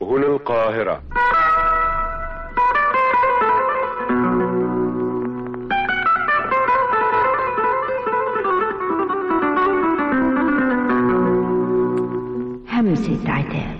هنا القاهرة همسة عتاب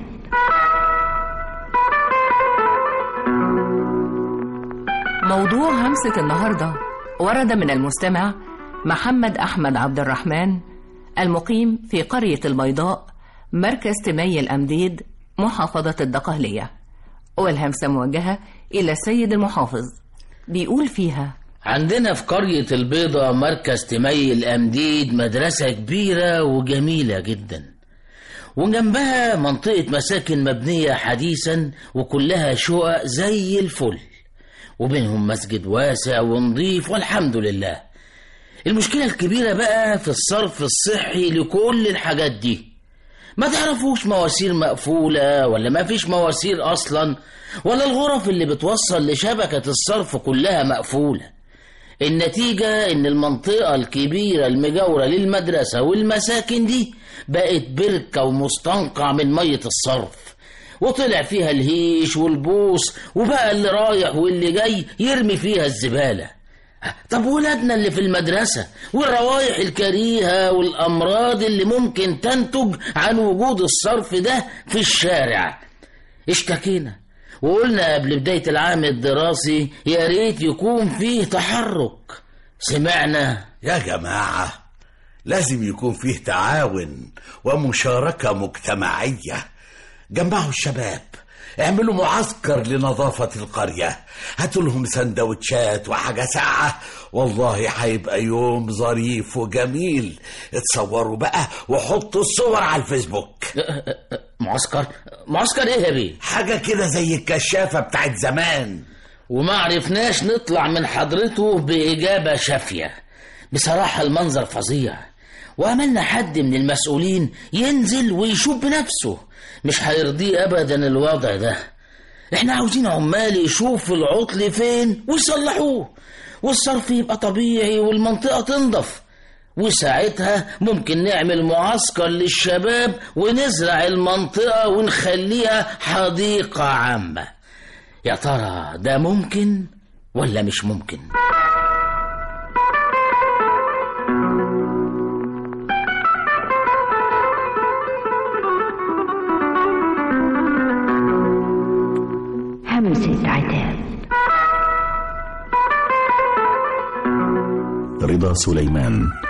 موضوع همسة النهاردة ورد من المستمع محمد أحمد عبد الرحمن المقيم في قرية البيضاء مركز تمي الأمديد محافظة الدقهلية والهمسة موجهة إلى السيد المحافظ بيقول فيها عندنا في قرية البيضة مركز تمي الأمديد مدرسة كبيرة وجميلة جدا وجنبها منطقة مساكن مبنية حديثا وكلها شقق زي الفل وبينهم مسجد واسع ونظيف والحمد لله المشكلة الكبيرة بقى في الصرف الصحي لكل الحاجات دي ما تعرفوش مواسير مقفولة ولا ما فيش مواسير أصلا ولا الغرف اللي بتوصل لشبكة الصرف كلها مقفولة النتيجة إن المنطقة الكبيرة المجاورة للمدرسة والمساكن دي بقت بركة ومستنقع من مية الصرف وطلع فيها الهيش والبوس وبقى اللي رايح واللي جاي يرمي فيها الزبالة طب ولادنا اللي في المدرسة والروائح الكريهة والأمراض اللي ممكن تنتج عن وجود الصرف ده في الشارع اشتكينا وقلنا قبل بداية العام الدراسي يا ريت يكون فيه تحرك سمعنا يا جماعة لازم يكون فيه تعاون ومشاركة مجتمعية جمعوا الشباب اعملوا معسكر لنظافة القرية هاتوا لهم سندوتشات وحاجة ساعة والله هيبقى يوم ظريف وجميل اتصوروا بقى وحطوا الصور على الفيسبوك معسكر معسكر ايه يا بيه حاجة كده زي الكشافة بتاعت زمان وما عرفناش نطلع من حضرته بإجابة شافية بصراحة المنظر فظيع وعملنا حد من المسؤولين ينزل ويشوف بنفسه مش هيرضيه أبدا الوضع ده احنا عاوزين عمال يشوفوا العطل فين ويصلحوه والصرف يبقى طبيعي والمنطقة تنضف وساعتها ممكن نعمل معسكر للشباب ونزرع المنطقة ونخليها حديقة عامة يا ترى ده ممكن ولا مش ممكن همسة عتاب رضا سليمان